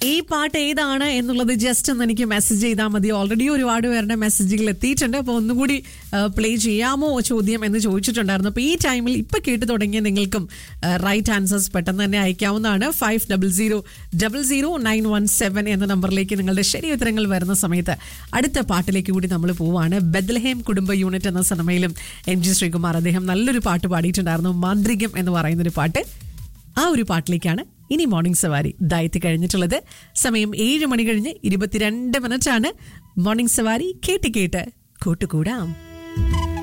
ഈ പാട്ട് ഏതാണ് എന്നുള്ളത് ജസ്റ്റ് ഒന്ന് എനിക്ക് മെസ്സേജ് ചെയ്താൽ മതി ഓൾറെഡി ഒരുപാട് പേരുടെ മെസ്സേജുകൾ എത്തിയിട്ടുണ്ട് അപ്പോൾ ഒന്നുകൂടി പ്ലേ ചെയ്യാമോ ചോദ്യം എന്ന് ചോദിച്ചിട്ടുണ്ടായിരുന്നു അപ്പോൾ ഈ ടൈമിൽ ഇപ്പം കേട്ട് തുടങ്ങിയ നിങ്ങൾക്കും റൈറ്റ് ആൻസേഴ്സ് പെട്ടെന്ന് തന്നെ അയക്കാവുന്നതാണ് five double zero double zero nine one seven എന്ന നമ്പറിലേക്ക് നിങ്ങളുടെ ശരി ഉത്തരങ്ങൾ വരുന്ന സമയത്ത് അടുത്ത പാട്ടിലേക്ക് കൂടി നമ്മൾ പോവാണ് ബദ്ലഹേം കുടുംബ യൂണിറ്റ് എന്ന സിനിമയിലും എം ജി ശ്രീകുമാർ അദ്ദേഹം നല്ലൊരു പാട്ട് പാടിയിട്ടുണ്ടായിരുന്നു മാന്ത്രികം എന്ന് പറയുന്നൊരു പാട്ട് ആ ഒരു പാട്ടിലേക്കാണ് ഇനി മോർണിംഗ് സവാരി ദായത്തി കഴിഞ്ഞിട്ടുള്ളത് സമയം ഏഴ് മണി കഴിഞ്ഞ് ഇരുപത്തിരണ്ട് മിനിറ്റാണ് മോർണിംഗ് സവാരി കേട്ട് കേട്ട് കൂട്ടുകൂടാം